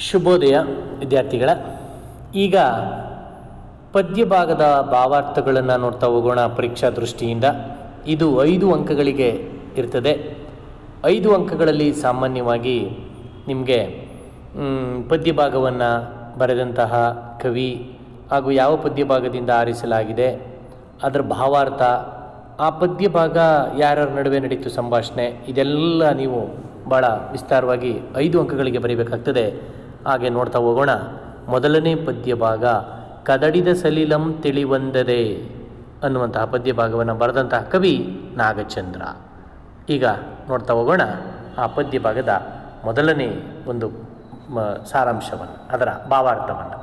ಶುಭೋದಯ ವಿದ್ಯಾರ್ಥಿಗಳ ಈಗ ಪದ್ಯ ಭಾಗದ ಭಾವಾರ್ಥಗಳನ್ನು ನೋಡ್ತಾ ಹೋಗೋಣ ಪರೀಕ್ಷಾ ದೃಷ್ಟಿಯಿಂದ ಇದು ಐದು ಅಂಕಗಳಿಗೆ ಇರ್ತದೆ ಐದು ಅಂಕಗಳಲ್ಲಿ ಸಾಮಾನ್ಯವಾಗಿ ನಿಮಗೆ ಮ್, ಪದ್ಯ ಭಾಗವನ್ನು ಬರೆದಂತಹ ಕವಿ ಹಾಗೂ ಯಾವ ಪದ್ಯ ಭಾಗದಿಂದ ಆರಿಸಲಾಗಿದೆ ಅದರ ಭಾವಾರ್ಥ ಆ ಪದ್ಯ ಭಾಗ ಯಾರ್ಯಾರ ನಡುವೆ ನಡೀತು ಸಂಭಾಷಣೆ ಇದೆಲ್ಲ ನೀವು ಭಾಳ ವಿಸ್ತಾರವಾಗಿ ಐದು ಅಂಕಗಳಿಗೆ ಬರೀಬೇಕಾಗ್ತದೆ ಹಾಗೆ ನೋಡ್ತಾ ಹೋಗೋಣ ಮೊದಲನೇ ಪದ್ಯ ಭಾಗ ಕದಡಿದ ಸಲಿಲಂ ತಿಳಿವಂದದೆ ಅನ್ನುವಂತಹ ಪದ್ಯ ಭಾಗವನ್ನು ಬರೆದಂತಹ ಕವಿ ನಾಗಚಂದ್ರ ಈಗ ನೋಡ್ತಾ ಹೋಗೋಣ ಆ ಪದ್ಯ ಭಾಗದ ಮೊದಲನೇ ಒಂದು ಮ- ಸಾರಾಂಶವನ್ನು ಅದರ ಭಾವಾರ್ಥವನ್ನು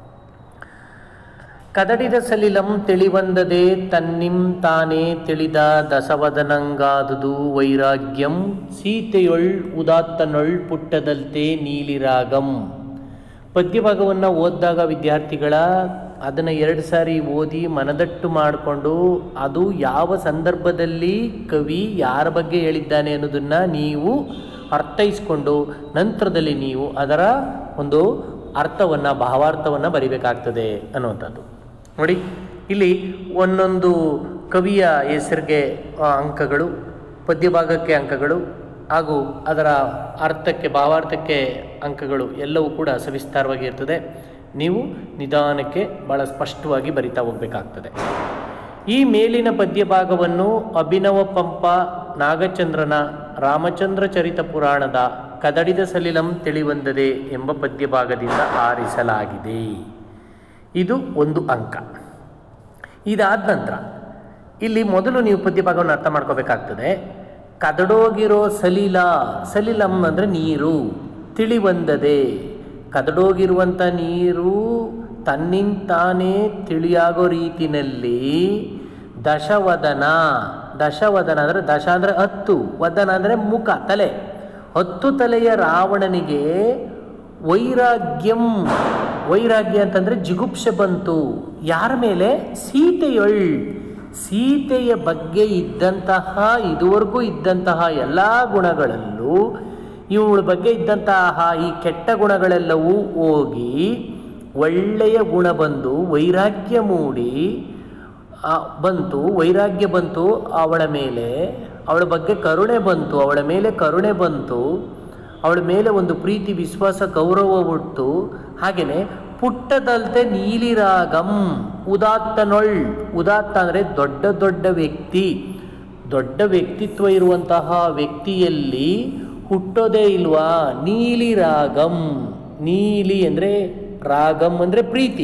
ಕದಡಿದ ಸಲಿಲಂ ತಿಳಿವಂದದೆ ತನ್ನಿಂ ತಾನೇ ತಿಳಿದ ದಸವದನಂಗಾದುದು ವೈರಾಗ್ಯಂ ಸೀತೆಯೊಳ್ ಉದಾತ್ತನೊಳ್ ಪುಟ್ಟದಲ್ತೆ ನೀಲಿರಾಗಂ ಪದ್ಯಭಾಗವನ್ನು ಓದಿದಾಗ ವಿದ್ಯಾರ್ಥಿಗಳ ಅದನ್ನು ಎರಡು ಸಾರಿ ಓದಿ ಮನದಟ್ಟು ಮಾಡಿಕೊಂಡು ಅದು ಯಾವ ಸಂದರ್ಭದಲ್ಲಿ ಕವಿ ಯಾರ ಬಗ್ಗೆ ಹೇಳಿದ್ದಾನೆ ಅನ್ನೋದನ್ನು ನೀವು ಅರ್ಥೈಸ್ಕೊಂಡು ನಂತರದಲ್ಲಿ ನೀವು ಅದರ ಒಂದು ಅರ್ಥವನ್ನು ಭಾವಾರ್ಥವನ್ನು ಬರಿಬೇಕಾಗ್ತದೆ ಅನ್ನುವಂಥದ್ದು ನೋಡಿ ಇಲ್ಲಿ ಒಂದೊಂದು ಕವಿಯ ಹೆಸರಿಗೆ ಆ, ಅಂಕಗಳು ಪದ್ಯಭಾಗಕ್ಕೆ ಅಂಕಗಳು ಹಾಗೂ ಅದರ ಅರ್ಥಕ್ಕೆ ಭಾವಾರ್ಥಕ್ಕೆ ಅಂಕಗಳು ಎಲ್ಲವೂ ಕೂಡ ಸವಿಸ್ತಾರವಾಗಿ ಇರ್ತದೆ ನೀವು ನಿಧಾನಕ್ಕೆ ಭಾಳ ಸ್ಪಷ್ಟವಾಗಿ ಬರಿತಾ ಹೋಗಬೇಕಾಗ್ತದೆ ಈ ಮೇಲಿನ ಪದ್ಯಭಾಗವನ್ನು ಅಭಿನವ ಪಂಪ ನಾಗಚಂದ್ರನ ರಾಮಚಂದ್ರ ಚರಿತ ಪುರಾಣದ ಕದಡಿದ ಸಲಿಲಂ ತಿಳಿವಂದದೆ ಎಂಬ ಪದ್ಯಭಾಗದಿಂದ ಆರಿಸಲಾಗಿದೆ ಇದು ಒಂದು ಅಂಕ ಇದಾದ ನಂತರ ಇಲ್ಲಿ ಮೊದಲು ನೀವು ಪದ್ಯಭಾಗವನ್ನು ಅರ್ಥ ಮಾಡ್ಕೋಬೇಕಾಗ್ತದೆ ಕದಡೋಗಿರೋ ಸಲಿಲ ಸಲಿಲಂ ಅಂದರೆ ನೀರು ತಿಳಿವಂದದೆ ಕದಡೋಗಿರುವಂಥ ನೀರು ತನ್ನಿಂತಾನೇ ತಿಳಿಯಾಗೋ ರೀತಿನಲ್ಲಿ ದಶವದನ ದಶವದನ ಅಂದರೆ ದಶ ಅಂದರೆ ಹತ್ತು ವದನ ಅಂದರೆ ಮುಖ ತಲೆ ಹತ್ತು ತಲೆಯ ರಾವಣನಿಗೆ ವೈರಾಗ್ಯಂ ವೈರಾಗ್ಯ ಅಂತಂದರೆ ಜಿಗುಪ್ಸೆ ಬಂತು ಯಾರ ಮೇಲೆ ಸೀತೆಯೊಳ್ ಸೀತೆಯ ಬಗ್ಗೆ ಇದ್ದಂತಹ ಇದುವರೆಗೂ ಇದ್ದಂತಹ ಎಲ್ಲ ಗುಣಗಳಲ್ಲೂ ಇವಳ ಬಗ್ಗೆ ಇದ್ದಂತಹ ಈ ಕೆಟ್ಟ ಗುಣಗಳೆಲ್ಲವೂ ಹೋಗಿ ಒಳ್ಳೆಯ ಗುಣ ಬಂದು ವೈರಾಗ್ಯ ಮೂಡಿ ಆ, ಬಂತು ವೈರಾಗ್ಯ ಬಂತು ಅವಳ ಮೇಲೆ ಅವಳ ಬಗ್ಗೆ ಕರುಣೆ ಬಂತು ಅವಳ ಮೇಲೆ ಕರುಣೆ ಬಂತು ಅವಳ ಮೇಲೆ ಒಂದು ಪ್ರೀತಿ ವಿಶ್ವಾಸ ಗೌರವ ಹುಟ್ಟು ಹಾಗೆಯೇ ಪುಟ್ಟದಲ್ತೆ ನೀಲಿರಾಗಂ ಉದಾತ್ತನೊಳ್ ಉದಾತ್ತ ಅಂದರೆ ದೊಡ್ಡ ದೊಡ್ಡ ವ್ಯಕ್ತಿ ದೊಡ್ಡ ವ್ಯಕ್ತಿತ್ವ ಇರುವಂತಹ ವ್ಯಕ್ತಿಯಲ್ಲಿ ಹುಟ್ಟೋದೇ ಇಲ್ವಾ ನೀಲಿ ರಾಗಂ ನೀಲಿ ಅಂದರೆ ರಾಗಂ ಅಂದರೆ ಪ್ರೀತಿ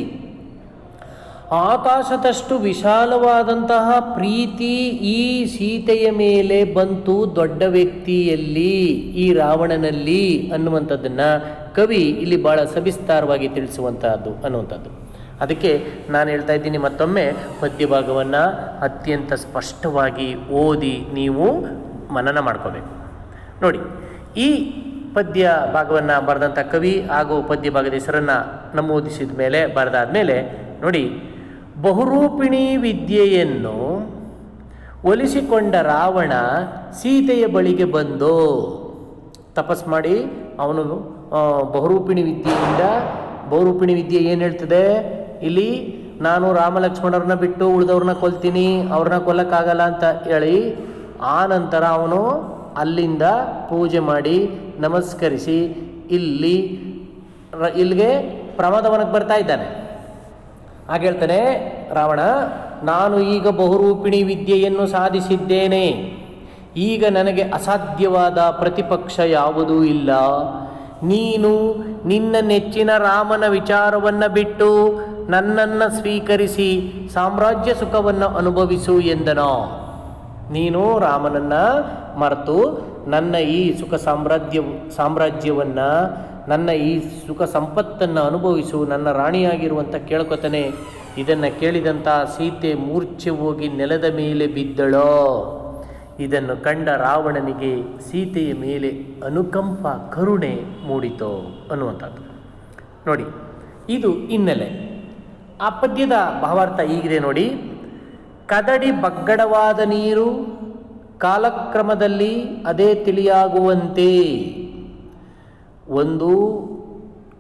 ಆಕಾಶದಷ್ಟು ವಿಶಾಲವಾದಂತಹ ಪ್ರೀತಿ ಈ ಸೀತೆಯ ಮೇಲೆ ಬಂತು ದೊಡ್ಡ ವ್ಯಕ್ತಿಯಲ್ಲಿ ಈ ರಾವಣನಲ್ಲಿ ಅನ್ನುವಂಥದ್ದನ್ನು ಕವಿ ಇಲ್ಲಿ ಭಾಳ ಸವಿಸ್ತಾರವಾಗಿ ತಿಳಿಸುವಂತಹದ್ದು ಅನ್ನುವಂಥದ್ದು ಅದಕ್ಕೆ ನಾನು ಹೇಳ್ತಾ ಇದ್ದೀನಿ ಮತ್ತೊಮ್ಮೆ ಪದ್ಯಭಾಗವನ್ನು ಅತ್ಯಂತ ಸ್ಪಷ್ಟವಾಗಿ ಓದಿ ನೀವು ಮನನ ಮಾಡ್ಕೋಬೇಕು ನೋಡಿ ಈ ಪದ್ಯ ಭಾಗವನ್ನು ಬರೆದಂಥ ಕವಿ ಹಾಗೂ ಪದ್ಯ ಭಾಗದ ಹೆಸರನ್ನು ನಮೂದಿಸಿದ ಮೇಲೆ ಬರೆದಾದ ಮೇಲೆ ನೋಡಿ ಬಹುರೂಪಿಣಿ ವಿದ್ಯೆಯನ್ನು ಒಲಿಸಿಕೊಂಡ ರಾವಣ ಸೀತೆಯ ಬಳಿಗೆ ಬಂದು ತಪಸ್ ಮಾಡಿ ಅವನು ಆ, ಬಹುರೂಪಿಣಿ ವಿದ್ಯೆಯಿಂದ ಬಹುರೂಪಿಣಿ ವಿದ್ಯೆ ಏನು ಹೇಳ್ತದೆ ಇಲ್ಲಿ ನಾನು ರಾಮ ಲಕ್ಷ್ಮಣರನ್ನ ಬಿಟ್ಟು ಉಳಿದವ್ರನ್ನ ಕೊಲ್ತೀನಿ ಅವ್ರನ್ನ ಕೊಲ್ಲಕ್ಕಾಗಲ್ಲ ಅಂತ ಹೇಳಿ ಆ ನಂತರ ಅವನು ಅಲ್ಲಿಂದ ಪೂಜೆ ಮಾಡಿ ನಮಸ್ಕರಿಸಿ ಇಲ್ಲಿ ರ- ಇಲ್ಲಿಗೆ ಪ್ರಮಾದವನಕ್ಕೆ ಬರ್ತಾ ಇದ್ದಾನೆ ಹಾಗೆ ಹೇಳ್ತಾನೆ ರಾವಣ ನಾನು ಈಗ ಬಹುರೂಪಿಣಿ ವಿದ್ಯೆಯನ್ನು ಸಾಧಿಸಿದ್ದೇನೆ ಈಗ ನನಗೆ ಅಸಾಧ್ಯವಾದ ಪ್ರತಿಪಕ್ಷ ಯಾವುದೂ ಇಲ್ಲ ನೀನು ನಿನ್ನ ನೆಚ್ಚಿನ ರಾಮನ ವಿಚಾರವನ್ನು ಬಿಟ್ಟು ನನ್ನನ್ನು ಸ್ವೀಕರಿಸಿ ಸಾಮ್ರಾಜ್ಯ ಸುಖವನ್ನು ಅನುಭವಿಸು ಎಂದನೋ ನೀನು ರಾಮನನ್ನ ಮರೆತು ನನ್ನ ಈ ಸುಖ ಸಾಮ್ರಾಜ್ಯ ಸಾಮ್ರಾಜ್ಯವನ್ನು ನನ್ನ ಈ ಸುಖ ಸಂಪತ್ತನ್ನು ಅನುಭವಿಸು ನನ್ನ ರಾಣಿಯಾಗಿರುವಂಥ ಕೇಳ್ಕೊತಾನೆ ಇದನ್ನು ಕೇಳಿದಂಥ ಸೀತೆ ಮೂರ್ಛೆ ಹೋಗಿ ನೆಲದ ಮೇಲೆ ಬಿದ್ದಳೋ ಇದನ್ನು ಕಂಡ ರಾವಣನಿಗೆ ಸೀತೆಯ ಮೇಲೆ ಅನುಕಂಪ ಕರುಣೆ ಮೂಡಿತೋ ಅನ್ನುವಂಥದ್ದು ನೋಡಿ ಇದು ಹಿನ್ನೆಲೆ ಆ ಪದ್ಯದ ಭಾವಾರ್ಥ ಹೀಗಿದೆ ನೋಡಿ ಕದಡಿ ಬಗ್ಗಡವಾದ ನೀರು ಕಾಲಕ್ರಮದಲ್ಲಿ ಅದೇ ತಿಳಿಯಾಗುವಂತೆ ಒಂದು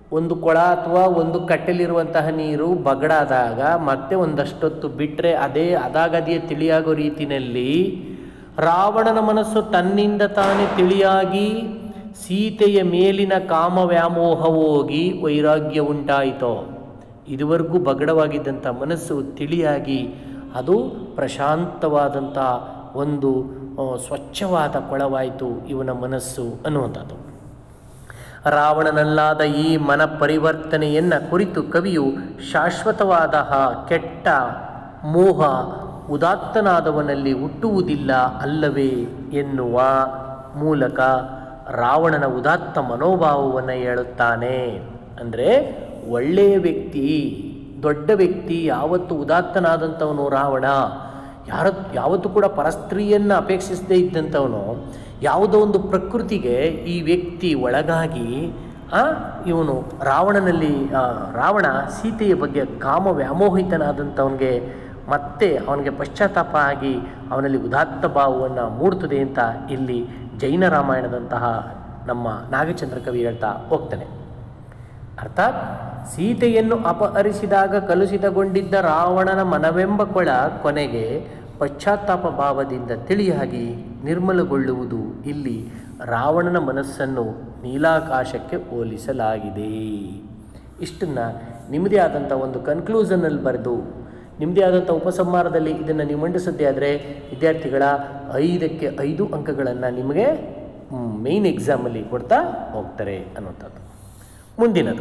ಒಂದು ಕೊಳ ಅಥವಾ ಒಂದು ಕಟ್ಟೆಲಿರುವಂತಹ ನೀರು ಬಗಡಾದಾಗ ಮತ್ತೆ ಒಂದಷ್ಟೊತ್ತು ಬಿಟ್ಟರೆ ಅದೇ ಅದಾಗದೇ ತಿಳಿಯಾಗೋ ರೀತಿಯಲ್ಲಿ ರಾವಣನ ಮನಸ್ಸು ತನ್ನಿಂದ ತಾನೇ ತಿಳಿಯಾಗಿ ಸೀತೆಯ ಮೇಲಿನ ಕಾಮ ವ್ಯಾಮೋಹ ಹೋಗಿ ವೈರಾಗ್ಯ ಉಂಟಾಯಿತೋ ಇದುವರೆಗೂ ಬಗಡವಾಗಿದ್ದಂಥ ಮನಸ್ಸು ತಿಳಿಯಾಗಿ ಅದು ಪ್ರಶಾಂತವಾದಂಥ ಒಂದು ಆ, ಸ್ವಚ್ಛವಾದ ಕೊಳವಾಯಿತು ಇವನ ಮನಸ್ಸು ಅನ್ನುವಂಥದ್ದು ರಾವಣನಲ್ಲಾದ ಈ ಮನ ಪರಿವರ್ತನೆಯನ್ನು ಕುರಿತು ಕವಿಯು ಶಾಶ್ವತವಾದ ಕೆಟ್ಟ ಮೋಹ ಉದಾತ್ತನಾದವನಲ್ಲಿ ಹುಟ್ಟುವುದಿಲ್ಲ ಅಲ್ಲವೇ ಎನ್ನುವ ಮೂಲಕ ರಾವಣನ ಉದಾತ್ತ ಮನೋಭಾವವನ್ನು ಹೇಳುತ್ತಾನೆ ಅಂದರೆ ಒಳ್ಳೆಯ ವ್ಯಕ್ತಿ ದೊಡ್ಡ ವ್ಯಕ್ತಿ ಯಾವತ್ತು ಉದಾತ್ತನಾದಂಥವನು ರಾವಣ ಯಾರ ಯಾವತ್ತೂ ಕೂಡ ಪರಸ್ತ್ರೀಯನ್ನು ಅಪೇಕ್ಷಿಸದೇ ಇದ್ದಂಥವನು ಯಾವುದೋ ಒಂದು ಪ್ರಕೃತಿಗೆ ಈ ವ್ಯಕ್ತಿ ಒಳಗಾಗಿ ಆ, ಇವನು ರಾವಣನಲ್ಲಿ ಆ, ರಾವಣ ಸೀತೆಯ ಬಗ್ಗೆ ಕಾಮ ವ್ಯಾಮೋಹಿತನಾದಂಥವನಿಗೆ ಮತ್ತೆ ಅವನಿಗೆ ಪಶ್ಚಾತ್ತಾಪ ಆಗಿ ಅವನಲ್ಲಿ ಉದಾತ್ತ ಭಾವವನ್ನು ಮೂಡ್ತದೆ ಅಂತ ಇಲ್ಲಿ ಜೈನ ರಾಮಾಯಣದಂತಹ ನಮ್ಮ ನಾಗಚಂದ್ರ ಕವಿ ಹೇಳ್ತಾ ಹೋಗ್ತಾನೆ ಅರ್ಥಾತ್ ಸೀತೆಯನ್ನು ಅಪಹರಿಸಿದಾಗ ಕಲುಷಿತಗೊಂಡಿದ್ದ ರಾವಣನ ಮನವೆಂಬ ಕೊಳ ಕೊನೆಗೆ ಪಶ್ಚಾತ್ತಾಪ ಭಾವದಿಂದ ತಿಳಿಯಾಗಿ ನಿರ್ಮಲಗೊಳ್ಳುವುದು ಇಲ್ಲಿ ರಾವಣನ ಮನಸ್ಸನ್ನು ನೀಲಾಕಾಶಕ್ಕೆ ಹೋಲಿಸಲಾಗಿದೆ ಇಷ್ಟನ್ನು ನಿಮ್ಮದೇ ಆದಂಥ ಒಂದು ಕನ್ಕ್ಲೂಷನಲ್ಲಿ ಬರೆದು ನಿಮ್ಮದೇ ಆದಂಥ ಉಪಸಂಹಾರದಲ್ಲಿ ಇದನ್ನು ನೀವು ಮಂಡಿಸದ್ದೇ ಆದರೆ ವಿದ್ಯಾರ್ಥಿಗಳ ಐದಕ್ಕೆ ಐದು ಅಂಕಗಳನ್ನು ನಿಮಗೆ ಮೇಯ್ನ್ ಎಕ್ಸಾಮಲ್ಲಿ ಕೊಡ್ತಾ ಹೋಗ್ತಾರೆ ಅನ್ನುವಂಥದ್ದು ಮುಂದಿನದು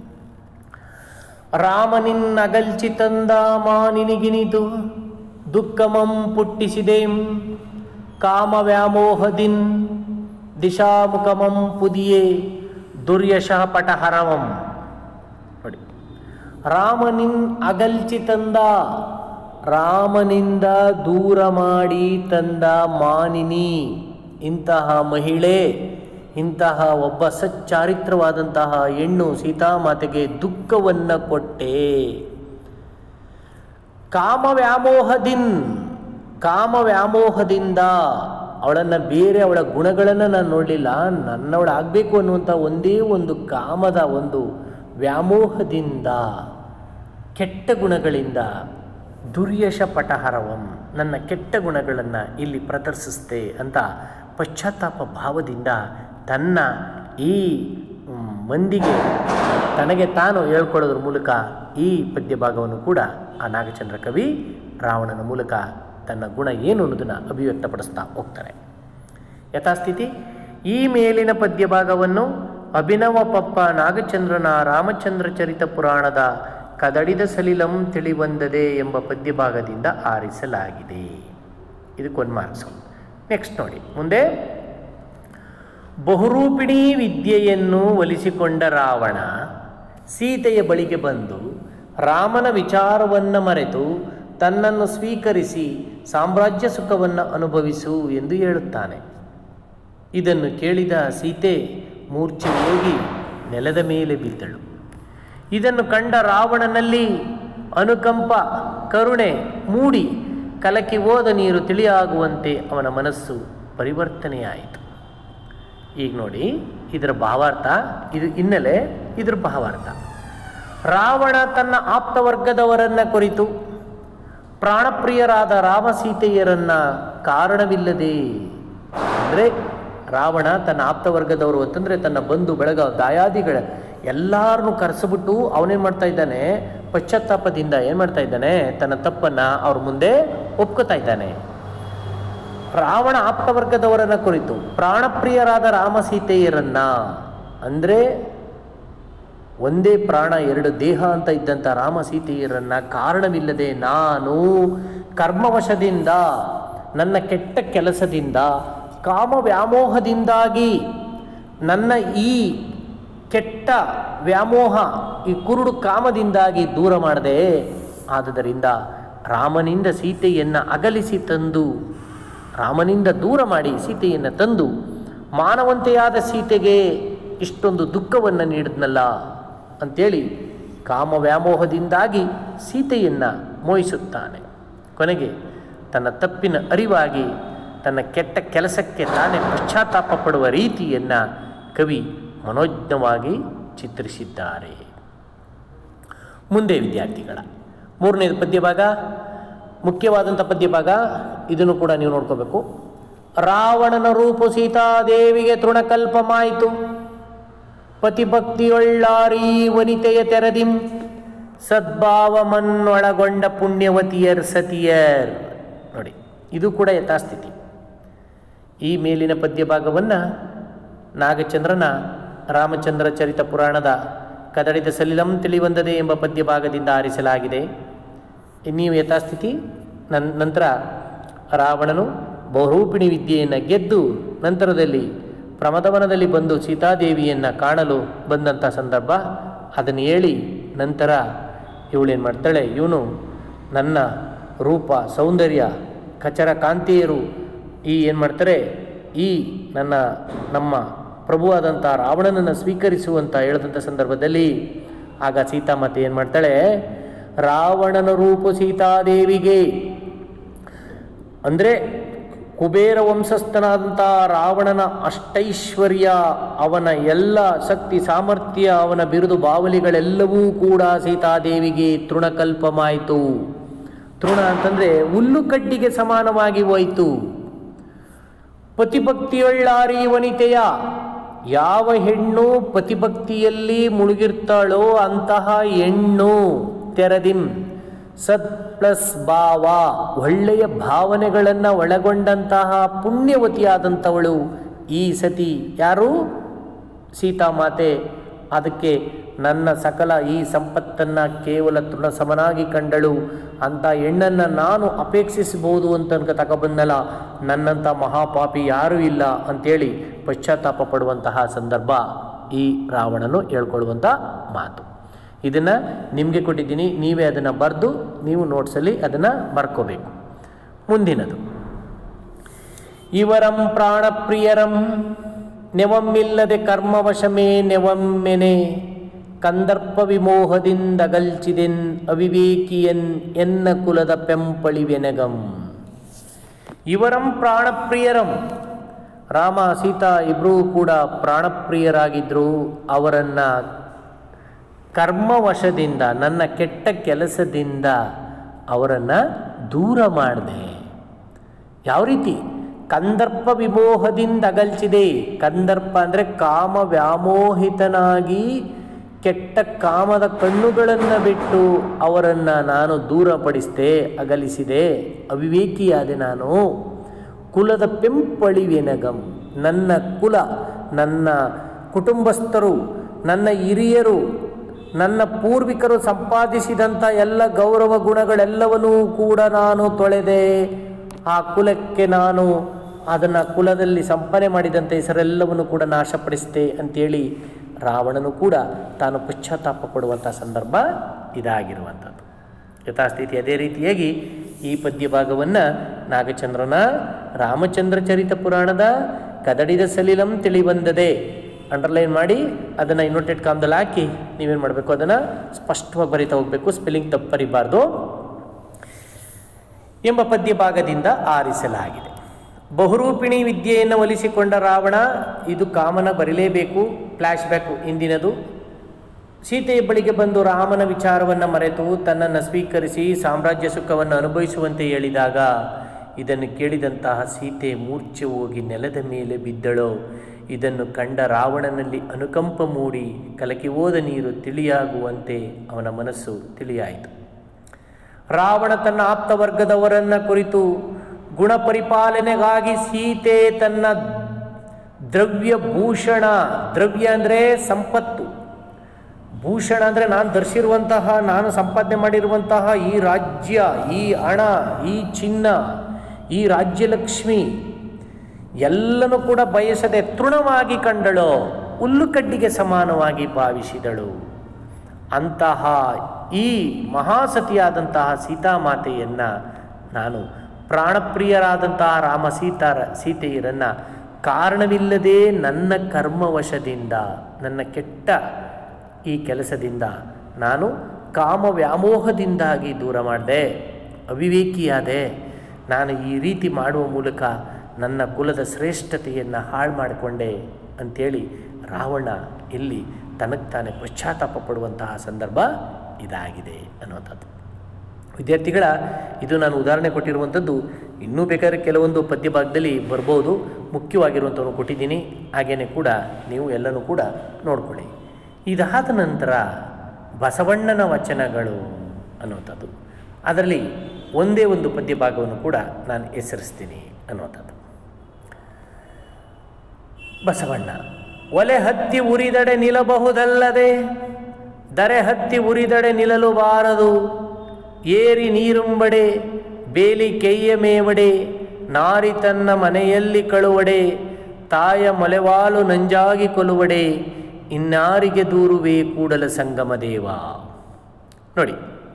ರಾಮನಿನ್ನಗಲ್ಚಿತಂದ ಮಾನಿನಿಗಿನಿದು ದುಃಖಮಂ ಪುಟ್ಟಿಸಿದೆಂ ಕಾಮ ವ್ಯಾಮೋಹದಿನ್ ದಿಶಾಮುಖಮಂ ಪುದಿಯೇ ದುರ್ಯಶಃ ಪಟಹರವಂ ನೋಡಿ ರಾಮನಿನ್ ಅಗಲ್ಚಿ ತಂದ ರಾಮನಿಂದ ದೂರ ಮಾಡಿ ತಂದ ಮಾನಿನಿ ಇಂತಹ ಮಹಿಳೆ ಇಂತಹ ಒಬ್ಬ ಸಚ್ಚಾರಿತ್ರವಾದಂತಹ ಹೆಣ್ಣು ಸೀತಾಮಾತೆಗೆ ದುಃಖವನ್ನು ಕೊಟ್ಟೆ ಕಾಮ ವ್ಯಾಮೋಹದಿನ್ ಕಾಮ ವ್ಯಾಮೋಹದಿಂದ ಅವಳನ್ನು ಬೇರೆ ಅವಳ ಗುಣಗಳನ್ನು ನಾನು ನೋಡಲಿಲ್ಲ ನನ್ನವಳಾಗಬೇಕು ಅನ್ನುವಂಥ ಒಂದೇ ಒಂದು ಕಾಮದ ಒಂದು ವ್ಯಾಮೋಹದಿಂದ ಕೆಟ್ಟ ಗುಣಗಳಿಂದ ದುರ್ಯಶ ಪಟಹರವಂ ನನ್ನ ಕೆಟ್ಟ ಗುಣಗಳನ್ನು ಇಲ್ಲಿ ಪ್ರದರ್ಶಿಸ್ತೆ ಅಂತ ಪಶ್ಚಾತ್ತಾಪ ಭಾವದಿಂದ ತನ್ನ ಈ ಮ್, ಮಂದಿಗೆ ತನಗೆ ತಾನು ಹೇಳ್ಕೊಳ್ಳೋದ್ರ ಮೂಲಕ ಈ ಪದ್ಯ ಭಾಗವನ್ನು ಕೂಡ ಆ ನಾಗಚಂದ್ರ ಕವಿ ರಾವಣನ ಮೂಲಕ ತನ್ನ ಗುಣ ಏನು ಅನ್ನೋದನ್ನು ಅಭಿವ್ಯಕ್ತಪಡಿಸ್ತಾ ಹೋಗ್ತಾರೆ ಯಥಾಸ್ಥಿತಿ ಈ ಮೇಲಿನ ಪದ್ಯ ಭಾಗವನ್ನು ಅಭಿನವ ಪಪ್ಪ ನಾಗಚಂದ್ರನ ರಾಮಚಂದ್ರ ಚರಿತ ಪುರಾಣದ ಕದಡಿದ ಸಲಿಲಂ ತಿಳಿಬಂದದೆ ಎಂಬ ಪದ್ಯ ಭಾಗದಿಂದ ಆರಿಸಲಾಗಿದೆ ಇದಕ್ಕೊಂದು ಮಾರ್ಕ್ಸು ನೆಕ್ಸ್ಟ್ ನೋಡಿ ಮುಂದೆ ಬಹುರೂಪಿಣಿ ವಿದ್ಯೆಯನ್ನು ಒಲಿಸಿಕೊಂಡ ರಾವಣ ಸೀತೆಯ ಬಳಿಗೆ ಬಂದು ರಾಮನ ವಿಚಾರವನ್ನು ಮರೆತು ತನ್ನನ್ನು ಸ್ವೀಕರಿಸಿ ಸಾಮ್ರಾಜ್ಯ ಸುಖವನ್ನು ಅನುಭವಿಸು ಎಂದು ಹೇಳುತ್ತಾನೆ ಇದನ್ನು ಕೇಳಿದ ಸೀತೆ ಮೂರ್ಛೆ ಹೋಗಿ ನೆಲದ ಮೇಲೆ ಬಿದ್ದಳು ಇದನ್ನು ಕಂಡ ರಾವಣನಲ್ಲಿ ಅನುಕಂಪ ಕರುಣೆ ಮೂಡಿ ಕಲಕಿ ಹೋದ ನೀರು ತಿಳಿಯಾಗುವಂತೆ ಅವನ ಮನಸ್ಸು ಪರಿವರ್ತನೆಯಾಯಿತು ಈಗ ನೋಡಿ ಇದರ ಭಾವಾರ್ಥ ಇದು ಹಿನ್ನೆಲೆ ಇದರ ಭಾವಾರ್ಥ ರಾವಣ ತನ್ನ ಆಪ್ತವರ್ಗದವರನ್ನ ಕುರಿತು ಪ್ರಾಣಪ್ರಿಯರಾದ ರಾಮ ಸೀತೆಯರನ್ನ ಕಾರಣವಿಲ್ಲದೆ ಅಂದರೆ ರಾವಣ ತನ್ನ ಆಪ್ತವರ್ಗದವರು ಅಂತಂದರೆ ತನ್ನ ಬಂಧು ಬೆಳಗ ದಾಯಾದಿಗಳ ಎಲ್ಲರನ್ನೂ ಕರೆಸಿಬಿಟ್ಟು ಅವನೇನು ಮಾಡ್ತಾ ಇದ್ದಾನೆ ಪಶ್ಚಾತ್ತಾಪದಿಂದ ಏನು ಮಾಡ್ತಾ ಇದ್ದಾನೆ ತನ್ನ ತಪ್ಪನ್ನು ಅವ್ರ ಮುಂದೆ ಒಪ್ಕೋತಾ ಇದ್ದಾನೆ ರಾವಣ ಆಪ್ತವರ್ಗದವರನ್ನ ಕುರಿತು ಪ್ರಾಣಪ್ರಿಯರಾದ ರಾಮ ಸೀತೆಯರನ್ನ ಅಂದರೆ ಒಂದೇ ಪ್ರಾಣ ಎರಡು ದೇಹ ಅಂತ ಇದ್ದಂಥ ರಾಮ ಸೀತೆಯರನ್ನ ಕಾರಣವಿಲ್ಲದೆ ನಾನು ಕರ್ಮವಶದಿಂದ ನನ್ನ ಕೆಟ್ಟ ಕೆಲಸದಿಂದ ಕಾಮ ವ್ಯಾಮೋಹದಿಂದಾಗಿ ನನ್ನ ಈ ಕೆಟ್ಟ ವ್ಯಾಮೋಹ ಈ ಕುರುಡು ಕಾಮದಿಂದಾಗಿ ದೂರ ಮಾಡದೆ ಆದುದರಿಂದ ರಾಮನಿಂದ ಸೀತೆಯನ್ನು ಅಗಲಿಸಿ ತಂದು ರಾಮನಿಂದ ದೂರ ಮಾಡಿ ಸೀತೆಯನ್ನು ತಂದು ಮಾನವಂತೆಯಾದ ಸೀತೆಗೆ ಇಷ್ಟೊಂದು ದುಃಖವನ್ನು ನೀಡಿದ್ನಲ್ಲ ಅಂಥೇಳಿ ಕಾಮ ವ್ಯಾಮೋಹದಿಂದಾಗಿ ಸೀತೆಯನ್ನು ಮೋಹಿಸುತ್ತಾನೆ ಕೊನೆಗೆ ತನ್ನ ತಪ್ಪಿನ ಅರಿವಾಗಿ ತನ್ನ ಕೆಟ್ಟ ಕೆಲಸಕ್ಕೆ ತಾನೇ ಪಶ್ಚಾತ್ತಾಪ ಪಡುವ ರೀತಿಯನ್ನು ಕವಿ ಮನೋಜ್ಞವಾಗಿ ಚಿತ್ರಿಸಿದ್ದಾರೆ ಮುಂದೆ ವಿದ್ಯಾರ್ಥಿಗಳ ಮೂರನೇದು ಪದ್ಯಭಾಗ ಮುಖ್ಯವಾದಂಥ ಪದ್ಯಭಾಗ ಇದನ್ನು ಕೂಡ ನೀವು ನೋಡ್ಕೋಬೇಕು ರಾವಣನ ರೂಪು ಸೀತಾದೇವಿಗೆ ತೃಣಕಲ್ಪಮಾಯಿತು ಪತಿಭಕ್ತಿಯೊಳ್ಳಾರಿ ವನಿತೆಯ ತೆರದಿಂ ಸದ್ಭಾವಮನ್ನೊಳಗೊಂಡ ಪುಣ್ಯವತಿಯರ್ ಸತಿಯರ್ ನೋಡಿ ಇದು ಕೂಡ ಯಥಾಸ್ಥಿತಿ ಈ ಮೇಲಿನ ಪದ್ಯಭಾಗವನ್ನು ನಾಗಚಂದ್ರನ ರಾಮಚಂದ್ರ ಚರಿತ ಪುರಾಣದ ಕದಡಿದ ಸಲಿಲಂ ತಿಳಿವಂದದೆ ಎಂಬ ಪದ್ಯಭಾಗದಿಂದ ಆರಿಸಲಾಗಿದೆ ನೀವು ಯಥಾಸ್ಥಿತಿ ನನ್ ನಂತರ ರಾವಣನು ಬಹುರೂಪಿಣಿ ವಿದ್ಯೆಯನ್ನು ಗೆದ್ದು ನಂತರದಲ್ಲಿ ಪ್ರಮದವನದಲ್ಲಿ ಬಂದು ಸೀತಾದೇವಿಯನ್ನು ಕಾಣಲು ಬಂದಂಥ ಸಂದರ್ಭ ಅದನ್ನು ಹೇಳಿ ನಂತರ ಇವಳೇನು ಮಾಡ್ತಾಳೆ ಇವನು ನನ್ನ ರೂಪ ಸೌಂದರ್ಯ ಕಚರ ಕಾಂತಿಯರು ಈ ಏನು ಮಾಡ್ತಾರೆ ಈ ನನ್ನ ನಮ್ಮ ಪ್ರಭುವಾದಂಥ ರಾವಣನನ್ನು ಸ್ವೀಕರಿಸುವಂತ ಹೇಳಿದಂಥ ಸಂದರ್ಭದಲ್ಲಿ ಆಗ ಸೀತಾಮಾತೆ ಏನು ಮಾಡ್ತಾಳೆ ರಾವಣನ ರೂಪು ಸೀತಾದೇವಿಗೆ ಅಂದರೆ ಕುಬೇರ ವಂಶಸ್ಥನಾದಂಥ ರಾವಣನ ಅಷ್ಟೈಶ್ವರ್ಯ ಅವನ ಎಲ್ಲ ಶಕ್ತಿ ಸಾಮರ್ಥ್ಯ ಅವನ ಬಿರುದು ಬಾವಲಿಗಳೆಲ್ಲವೂ ಕೂಡ ಸೀತಾದೇವಿಗೆ ತೃಣಕಲ್ಪಮಾಯಿತು ತೃಣ ಅಂತಂದರೆ ಹುಲ್ಲು ಕಡ್ಡಿಗೆ ಸಮಾನವಾಗಿ ಹೋಯಿತು ಪತಿಭಕ್ತಿಯೊಳ್ಳಾರಿ ವನಿತೆಯ ಯಾವ ಹೆಣ್ಣು ಪತಿಭಕ್ತಿಯಲ್ಲಿ ಮುಳುಗಿರ್ತಾಳೋ ಅಂತಹ ಹೆಣ್ಣು ತೆರದಿಂ ಸತ್ ಪ್ಲಸ್ ಭಾವ ಒಳ್ಳೆಯ ಭಾವನೆಗಳನ್ನು ಒಳಗೊಂಡಂತಹ ಪುಣ್ಯವತಿಯಾದಂಥವಳು ಈ ಸತಿ ಯಾರು ಸೀತಾಮಾತೆ ಅದಕ್ಕೆ ನನ್ನ ಸಕಲ ಈ ಸಂಪತ್ತನ್ನು ಕೇವಲ ತೃಣ ಸಮನಾಗಿ ಕಂಡಳು ಅಂಥ ಹೆಣ್ಣನ್ನು ನಾನು ಅಪೇಕ್ಷಿಸಬಹುದು ಅಂತ ಅನ್ಕ ತಗೊಬಂದಲ್ಲ ನನ್ನಂಥ ಮಹಾಪಾಪಿ ಯಾರೂ ಇಲ್ಲ ಅಂತೇಳಿ ಪಶ್ಚಾತ್ತಾಪ ಪಡುವಂತಹ ಸಂದರ್ಭ ಈ ರಾವಣನು ಹೇಳ್ಕೊಳ್ಳುವಂಥ ಮಾತು ಇದನ್ನು ನಿಮಗೆ ಕೊಟ್ಟಿದ್ದೀನಿ ನೀವೇ ಅದನ್ನು ಬರೆದು ನೀವು ನೋಟ್ಸಲ್ಲಿ ಅದನ್ನು ಬರ್ಕೋಬೇಕು ಮುಂದಿನದು ಇವರಂ ಪ್ರಾಣಪ್ರಿಯರಂ ನೆವಮ್ಮಿಲ್ಲದೆ ಕರ್ಮವಶಮೇ ನೆವಮ್ಮೆನೆ ಕಂದರ್ಪ ವಿಮೋಹದಿಂದಗಲ್ಚಿದೆನ್ ಅವಿವೇಕಿಯನ್ ಎನ್ನ ಕುಲದ ಪೆಂಪಳಿವೆನಗಂ ಇವರಂ ಪ್ರಾಣಪ್ರಿಯರಂ ರಾಮ ಸೀತಾ ಇಬ್ಬರೂ ಕೂಡ ಪ್ರಾಣಪ್ರಿಯರಾಗಿದ್ದರು ಅವರನ್ನು ಕರ್ಮವಶದಿಂದ ನನ್ನ ಕೆಟ್ಟ ಕೆಲಸದಿಂದ ಅವರನ್ನು ದೂರ ಮಾಡಿದೆ ಯಾವ ರೀತಿ ಕಂದರ್ಪ ವಿಮೋಹದಿಂದ ಅಗಲ್ಚಿದೆ ಕಂದರ್ಪ ಅಂದರೆ ಕಾಮ ವ್ಯಾಮೋಹಿತನಾಗಿ ಕೆಟ್ಟ ಕಾಮದ ಕಣ್ಣುಗಳನ್ನು ಬಿಟ್ಟು ಅವರನ್ನು ನಾನು ದೂರಪಡಿಸಿದೆ ಅಗಲಿಸಿದೆ ಅವಿವೇಕಿಯಾದೆ ನಾನು ಕುಲದ ಪೆಂಪಳಿವೆನಗಂ ನನ್ನ ಕುಲ ನನ್ನ ಕುಟುಂಬಸ್ಥರು ನನ್ನ ಹಿರಿಯರು ನನ್ನ ಪೂರ್ವಿಕರು ಸಂಪಾದಿಸಿದಂಥ ಎಲ್ಲ ಗೌರವ ಗುಣಗಳೆಲ್ಲವನ್ನೂ ಕೂಡ ನಾನು ತೊಳೆದೆ ಆ ಕುಲಕ್ಕೆ ನಾನು ಅದನ್ನು ಕುಲದಲ್ಲಿ ಸಂಪನೆ ಮಾಡಿದಂಥ ಹೆಸರೆಲ್ಲವನ್ನು ಕೂಡ ನಾಶಪಡಿಸಿದೆ ಅಂತೇಳಿ ರಾವಣನು ಕೂಡ ತಾನು ಪಶ್ಚಾತ್ತಾಪ ಪಡುವಂಥ ಸಂದರ್ಭ ಇದಾಗಿರುವಂಥದ್ದು ಯಥಾಸ್ಥಿತಿ ಅದೇ ರೀತಿಯಾಗಿ ಈ ಪದ್ಯ ಭಾಗವನ್ನು ನಾಗಚಂದ್ರನ ರಾಮಚಂದ್ರ ಚರಿತ ಪುರಾಣದ ಕದಡಿದ ಸಲಿಲಂ ತಿಳಿಬಂದದೆ ಅಂಡರ್ಲೈನ್ ಮಾಡಿ ಅದನ್ನು ಇನ್ನೊಟೆಡ್ ಕಾಮ್ದಲ್ಲಿ ಹಾಕಿ ನೀವೇನು ಮಾಡಬೇಕು ಅದನ್ನು ಸ್ಪಷ್ಟವಾಗಿ ಬರಿತಾ ಹೋಗಬೇಕು ಸ್ಪೆಲ್ಲಿಂಗ್ ತಪ್ಪು ಬರಿಬಾರ್ದು ಎಂಬ ಪದ್ಯ ಭಾಗದಿಂದ ಆರಿಸಲಾಗಿದೆ ಬಹುರೂಪಿಣಿ ವಿದ್ಯೆಯನ್ನು ಒಲಿಸಿಕೊಂಡ ರಾವಣ ಇದು ಕಾಮನ ಬರಲೇಬೇಕು ಫ್ಲ್ಯಾಶ್ ಬ್ಯಾಕ್ ಇಂದಿನದು ಸೀತೆಯ ಬಳಿಗೆ ಬಂದು ರಾಮನ ವಿಚಾರವನ್ನು ಮರೆತು ತನ್ನನ್ನು ಸ್ವೀಕರಿಸಿ ಸಾಮ್ರಾಜ್ಯ ಸುಖವನ್ನು ಅನುಭವಿಸುವಂತೆ ಹೇಳಿದಾಗ ಇದನ್ನು ಕೇಳಿದಂತಹ ಸೀತೆ ಮೂರ್ಛೆ ಹೋಗಿ ನೆಲದ ಮೇಲೆ ಬಿದ್ದಳು ಇದನ್ನು ಕಂಡ ರಾವಣನಲ್ಲಿ ಅನುಕಂಪ ಮೂಡಿ ಕಲಕಿ ಹೋದ ನೀರು ತಿಳಿಯಾಗುವಂತೆ ಅವನ ಮನಸ್ಸು ತಿಳಿಯಾಯಿತು ರಾವಣ ತನ್ನ ಆಪ್ತವರ್ಗದವರನ್ನ ಕುರಿತು ಗುಣ ಪರಿಪಾಲನೆಗಾಗಿ ಸೀತೆ ತನ್ನ ದ್ರವ್ಯ ಭೂಷಣ ದ್ರವ್ಯ ಅಂದರೆ ಸಂಪತ್ತು ಭೂಷಣ ಅಂದರೆ ನಾನು ಧರಿಸಿರುವಂತಹ ನಾನು ಸಂಪಾದನೆ ಮಾಡಿರುವಂತಹ ಈ ರಾಜ್ಯ ಈ ಹಣ ಈ ಚಿನ್ನ ಈ ರಾಜ್ಯಲಕ್ಷ್ಮಿ ಎಲ್ಲನೂ ಕೂಡ ಬಯಸದೆ ತೃಣವಾಗಿ ಕಂಡಳು ಹುಲ್ಲು ಕಡ್ಡಿಗೆ ಸಮಾನವಾಗಿ ಭಾವಿಸಿದಳು ಅಂತಹ ಈ ಮಹಾಸತಿಯಾದಂತಹ ಸೀತಾಮಾತೆಯನ್ನು ನಾನು ಪ್ರಾಣಪ್ರಿಯರಾದಂತಹ ರಾಮ ಸೀತಾರ ಸೀತೆಯರನ್ನು ಕಾರಣವಿಲ್ಲದೆ ನನ್ನ ಕರ್ಮವಶದಿಂದ ನನ್ನ ಕೆಟ್ಟ ಈ ಕೆಲಸದಿಂದ ನಾನು ಕಾಮ ವ್ಯಾಮೋಹದಿಂದಾಗಿ ದೂರ ಮಾಡಿದೆ ಅವಿವೇಕಿಯಾದೆ ನಾನು ಈ ರೀತಿ ಮಾಡುವ ಮೂಲಕ ನನ್ನ ಕುಲದ ಶ್ರೇಷ್ಠತೆಯನ್ನು ಹಾಳು ಮಾಡಿಕೊಂಡೆ ಅಂಥೇಳಿ ರಾವಣ ಇಲ್ಲಿ ತನಗೆ ತಾನೇ ಪಶ್ಚಾತ್ತಾಪ ಪಡುವಂತಹ ಸಂದರ್ಭ ಇದಾಗಿದೆ ಅನ್ನುವಂಥದ್ದು ವಿದ್ಯಾರ್ಥಿಗಳ ಇದು ನಾನು ಉದಾಹರಣೆ ಕೊಟ್ಟಿರುವಂಥದ್ದು ಇನ್ನೂ ಬೇಕಾದ್ರೆ ಕೆಲವೊಂದು ಪದ್ಯ ಭಾಗದಲ್ಲಿ ಬರ್ಬೋದು ಮುಖ್ಯವಾಗಿರುವಂಥವನ್ನು ಕೊಟ್ಟಿದ್ದೀನಿ ಹಾಗೆಯೇ ಕೂಡ ನೀವು ಎಲ್ಲನೂ ಕೂಡ ನೋಡ್ಕೊಳ್ಳಿ ಇದಾದ ನಂತರ ಬಸವಣ್ಣನ ವಚನಗಳು ಅನ್ನುವಂಥದ್ದು ಅದರಲ್ಲಿ ಒಂದೇ ಒಂದು ಪದ್ಯ ಭಾಗವನ್ನು ಕೂಡ ನಾನು ಹೆಸರಿಸ್ತೀನಿ ಅನ್ನುವಂಥದ್ದು ಬಸವಣ್ಣ ಒಲೆ ಹತ್ತಿ ಉರಿದಡೆ ನಿಲ್ಲಬಹುದಲ್ಲದೆ ದರೆ ಹತ್ತಿ ಉರಿದಡೆ ನಿಲ್ಲಲು ಬಾರದು ಏರಿ ನೀರುಂಬಡೆ ಬೇಲಿ ಕೆಯ್ಯ ಮೇವಡೆ ನಾರಿ ತನ್ನ ಮನೆಯಲ್ಲಿ ಕಳುವಡೆ ತಾಯ ಮೊಲೆವಾಲು ನಂಜಾಗಿ ಕೊಲುವಡೆ ಇನ್ನಾರಿಗೆ ದೂರುವೆ ಕೂಡಲ ಸಂಗಮ ದೇವ ನೋಡಿ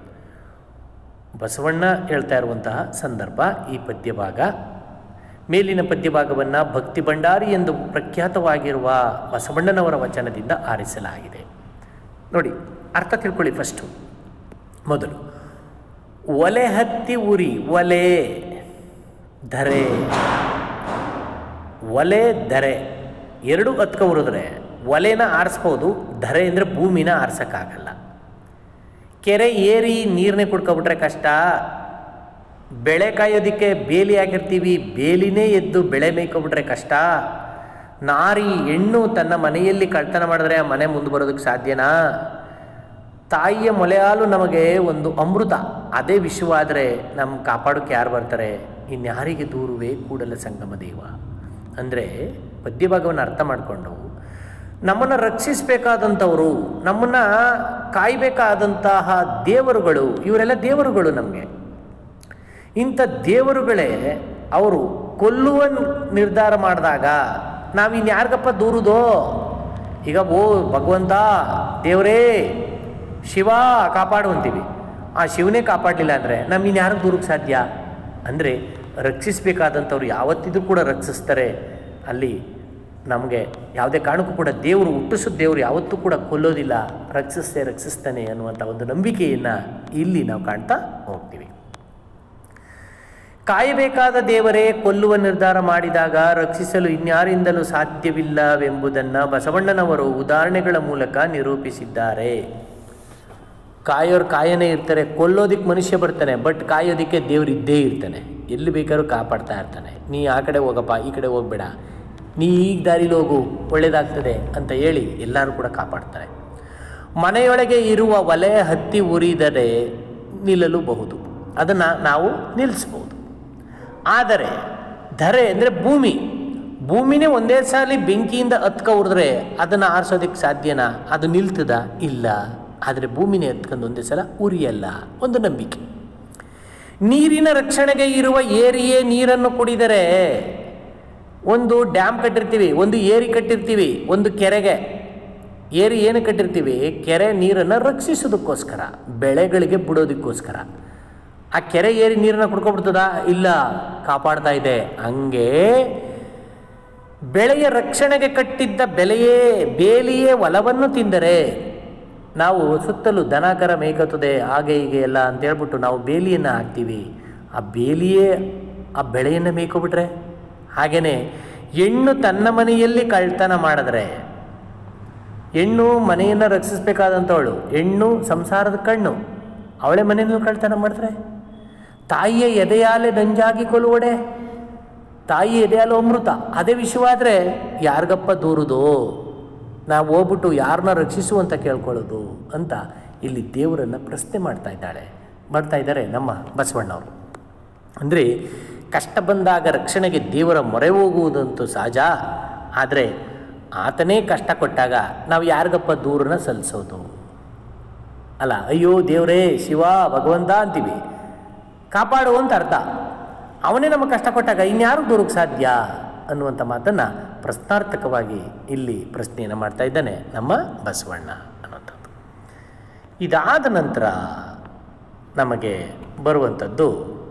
ಬಸವಣ್ಣ ಹೇಳ್ತಾ ಇರುವಂತಹ ಸಂದರ್ಭ ಈ ಪದ್ಯ ಭಾಗ ಮೇಲಿನ ಪದ್ಯಭಾಗವನ್ನು ಭಕ್ತಿ ಭಂಡಾರಿ ಎಂದು ಪ್ರಖ್ಯಾತವಾಗಿರುವ ಬಸವಣ್ಣನವರ ವಚನದಿಂದ ಆರಿಸಲಾಗಿದೆ ನೋಡಿ ಅರ್ಥ ತಿಳ್ಕೊಳ್ಳಿ ಫಸ್ಟು ಮೊದಲು ಒಲೆ ಹತ್ತಿ ಉರಿ ಒಲೆ ಧರೆ ಒಲೆ ಧರೆ ಎರಡು ಹತ್ಕ ಉರಿದ್ರೆ ಒಲೆನ ಆರಿಸ್ಬೋದು ಧರೆ ಅಂದರೆ ಭೂಮಿನ ಆರ್ಸೋಕ್ಕಾಗಲ್ಲ ಕೆರೆ ಏರಿ ನೀರನ್ನೇ ಕುಡ್ಕೊಬಿಟ್ರೆ ಕಷ್ಟ ಬೆಳೆ ಕಾಯೋದಕ್ಕೆ ಬೇಲಿ ಹಾಕಿರ್ತೀವಿ ಬೇಲಿನೇ ಎದ್ದು ಬೆಳೆ ಮೇಯ್ಕೊಬಿಟ್ರೆ ಕಷ್ಟ ನಾರಿ ಹೆಣ್ಣು ತನ್ನ ಮನೆಯಲ್ಲಿ ಕಳ್ತನ ಮಾಡಿದ್ರೆ ಆ ಮನೆ ಮುಂದೆ ಬರೋದಕ್ಕೆ ಸಾಧ್ಯನಾ ತಾಯಿಯ ಮೊಲೆಹಾಲು ನಮಗೆ ಒಂದು ಅಮೃತ ಅದೇ ವಿಷಯವಾದರೆ ನಮ್ಮ ಕಾಪಾಡೋಕ್ಕೆ ಯಾರು ಬರ್ತಾರೆ ಇನ್ಯಾರಿಗೆ ದೂರುವೆ ಕೂಡಲ ಸಂಗಮ ದೇವ ಅಂದರೆ ಪದ್ಯಭಾಗವನ್ನು ಅರ್ಥ ಮಾಡಿಕೊಂಡು ನಮ್ಮನ್ನು ರಕ್ಷಿಸಬೇಕಾದಂಥವರು ನಮ್ಮನ್ನು ಕಾಯಬೇಕಾದಂತಹ ದೇವರುಗಳು ಇವರೆಲ್ಲ ದೇವರುಗಳು ನಮಗೆ ಇಂಥ ದೇವರುಗಳೇ ಅವರು ಕೊಲ್ಲುವ ನಿರ್ಧಾರ ಮಾಡಿದಾಗ ನಾವಿನ್ಯಾರಿಗಪ್ಪ ದೂರುದೋ ಈಗ ಓ ಭಗವಂತ ದೇವರೇ ಶಿವ ಕಾಪಾಡು ಅಂತೀವಿ ಆ ಶಿವನೇ ಕಾಪಾಡಲಿಲ್ಲ ಅಂದರೆ ನಮ್ಮ ಇನ್ಯಾರಿಗೆ ದೂರಕ್ಕೆ ಸಾಧ್ಯ ಅಂದರೆ ರಕ್ಷಿಸಬೇಕಾದಂಥವ್ರು ಯಾವತ್ತಿದ್ರೂ ಕೂಡ ರಕ್ಷಿಸ್ತಾರೆ ಅಲ್ಲಿ ನಮಗೆ ಯಾವುದೇ ಕಾರಣಕ್ಕೂ ಕೂಡ ದೇವರು ಹುಟ್ಟಿಸೋ ದೇವರು ಯಾವತ್ತೂ ಕೂಡ ಕೊಲ್ಲೋದಿಲ್ಲ ರಕ್ಷಿಸ್ತೇ ರಕ್ಷಿಸ್ತಾನೆ ಅನ್ನುವಂಥ ಒಂದು ನಂಬಿಕೆಯನ್ನು ಇಲ್ಲಿ ನಾವು ಕಾಣ್ತಾ ಹೋಗ್ತೀವಿ ಕಾಯಬೇಕಾದ ದೇವರೇ ಕೊಲ್ಲುವ ನಿರ್ಧಾರ ಮಾಡಿದಾಗ ರಕ್ಷಿಸಲು ಇನ್ಯಾರಿಂದಲೂ ಸಾಧ್ಯವಿಲ್ಲವೆಂಬುದನ್ನು ಬಸವಣ್ಣನವರು ಉದಾಹರಣೆಗಳ ಮೂಲಕ ನಿರೂಪಿಸಿದ್ದಾರೆ ಕಾಯೋರು ಕಾಯನೇ ಇರ್ತಾರೆ ಕೊಲ್ಲೋದಕ್ಕೆ ಮನುಷ್ಯ ಬರ್ತಾನೆ ಬಟ್ ಕಾಯೋದಕ್ಕೆ ದೇವ್ರು ಇದ್ದೇ ಇರ್ತಾನೆ ಎಲ್ಲಿ ಬೇಕಾದ್ರೂ ಕಾಪಾಡ್ತಾ ಇರ್ತಾನೆ ನೀ ಆ ಕಡೆ ಹೋಗಪ್ಪ ಈ ಕಡೆ ಹೋಗ್ಬೇಡ ನೀ ಈಗ ದಾರಿಲಿ ಹೋಗು ಒಳ್ಳೇದಾಗ್ತದೆ ಅಂತ ಹೇಳಿ ಎಲ್ಲರೂ ಕೂಡ ಕಾಪಾಡ್ತಾರೆ ಮನೆಯೊಳಗೆ ಇರುವ ಒಲೆ ಹತ್ತಿ ಉರಿದರೆ ನಿಲ್ಲಲೂಬಹುದು ಅದನ್ನು ನಾವು ನಿಲ್ಲಿಸ್ಬೋದು ಆದರೆ ಧರೆ ಅಂದರೆ ಭೂಮಿ ಭೂಮಿನೇ ಒಂದೇ ಸಾಲಿ ಬೆಂಕಿಯಿಂದ ಹತ್ಕ ಉರಿದ್ರೆ ಅದನ್ನು ಆರಿಸೋದಕ್ಕೆ ಸಾಧ್ಯನಾ ಅದು ನಿಲ್ತದ ಇಲ್ಲ ಆದರೆ ಭೂಮಿನೇ ಹತ್ಕೊಂಡು ಒಂದೇ ಸಲ ಉರಿಯಲ್ಲ ಒಂದು ನಂಬಿಕೆ ನೀರಿನ ರಕ್ಷಣೆಗೆ ಇರುವ ಏರಿಯೇ ನೀರನ್ನು ಕುಡಿದರೆ ಒಂದು ಡ್ಯಾಮ್ ಕಟ್ಟಿರ್ತೀವಿ ಒಂದು ಏರಿ ಕಟ್ಟಿರ್ತೀವಿ ಒಂದು ಕೆರೆಗೆ ಏರಿ ಏನು ಕಟ್ಟಿರ್ತೀವಿ ಕೆರೆ ನೀರನ್ನು ರಕ್ಷಿಸೋದಕ್ಕೋಸ್ಕರ ಬೆಳೆಗಳಿಗೆ ಬಿಡೋದಕ್ಕೋಸ್ಕರ ಆ ಕೆರೆ ಏರಿ ನೀರನ್ನು ಕುಡ್ಕೊಬಿಡ್ತದ ಇಲ್ಲ ಕಾಪಾಡ್ತಾ ಇದೆ ಹಂಗೆ ಬೆಳೆಯ ರಕ್ಷಣೆಗೆ ಕಟ್ಟಿದ್ದ ಬೆಲೆಯೇ ಬೇಲಿಯೇ ಹೊಲವನ್ನು ತಿಂದರೆ ನಾವು ಸುತ್ತಲೂ ದನಕರ ಮೇಯ್ಕತ್ತದೆ ಹಾಗೆ ಹೀಗೆ ಎಲ್ಲ ಅಂತ ಹೇಳ್ಬಿಟ್ಟು ನಾವು ಬೇಲಿಯನ್ನು ಹಾಕ್ತೀವಿ ಆ ಬೇಲಿಯೇ ಆ ಬೆಳೆಯನ್ನು ಮೇಯ್ಕೊಬಿಟ್ರೆ ಹಾಗೆಯೇ ಹೆಣ್ಣು ತನ್ನ ಮನೆಯಲ್ಲಿ ಕಳ್ತನ ಮಾಡಿದ್ರೆ ಹೆಣ್ಣು ಮನೆಯನ್ನು ರಕ್ಷಿಸಬೇಕಾದಂಥವಳು ಹೆಣ್ಣು ಸಂಸಾರದ ಕಣ್ಣು ಅವಳೆ ಮನೆಯನ್ನು ಕಳ್ತನ ಮಾಡಿದ್ರೆ ತಾಯಿಯ ಎದೆಯಾಲೆ ನಂಜಾಗಿ ಕೊಲುವಡೆ ತಾಯಿ ಎದೆಯಾಲು ಅಮೃತ ಅದೇ ವಿಷಯವಾದರೆ ಯಾರಿಗಪ್ಪ ದೂರುದು ನಾವು ಹೋಗ್ಬಿಟ್ಟು ಯಾರನ್ನ ರಕ್ಷಿಸು ಅಂತ ಕೇಳ್ಕೊಳ್ಳೋದು ಅಂತ ಇಲ್ಲಿ ದೇವರನ್ನು ಪ್ರಶ್ನೆ ಮಾಡ್ತಾ ಇದ್ದಾಳೆ ಮಾಡ್ತಾ ಇದ್ದಾರೆ ನಮ್ಮ ಬಸವಣ್ಣವರು ಅಂದರೆ ಕಷ್ಟ ಬಂದಾಗ ರಕ್ಷಣೆಗೆ ದೇವರ ಮೊರೆ ಹೋಗುವುದಂತೂ ಸಹಜ ಆದರೆ ಆತನೇ ಕಷ್ಟ ಕೊಟ್ಟಾಗ ನಾವು ಯಾರಿಗಪ್ಪ ದೂರನ್ನ ಸಲ್ಲಿಸೋದು ಅಲ್ಲ ಅಯ್ಯೋ ದೇವರೇ ಶಿವ ಭಗವಂತ ಅಂತೀವಿ ಕಾಪಾಡು ಅಂತ ಅರ್ಥ ಅವನೇ ನಮಗೆ ಕಷ್ಟ ಕೊಟ್ಟಾಗ ಇನ್ಯಾರು ದೂರಕ್ಕೆ ಸಾಧ್ಯ ಅನ್ನುವಂಥ ಮಾತನ್ನು ಪ್ರಶ್ನಾರ್ಥಕವಾಗಿ ಇಲ್ಲಿ ಪ್ರಶ್ನೆಯನ್ನು ಮಾಡ್ತಾ ಇದ್ದಾನೆ ನಮ್ಮ ಬಸವಣ್ಣ ಅನ್ನುವಂಥದ್ದು ಇದಾದ ನಂತರ ನಮಗೆ ಬರುವಂಥದ್ದು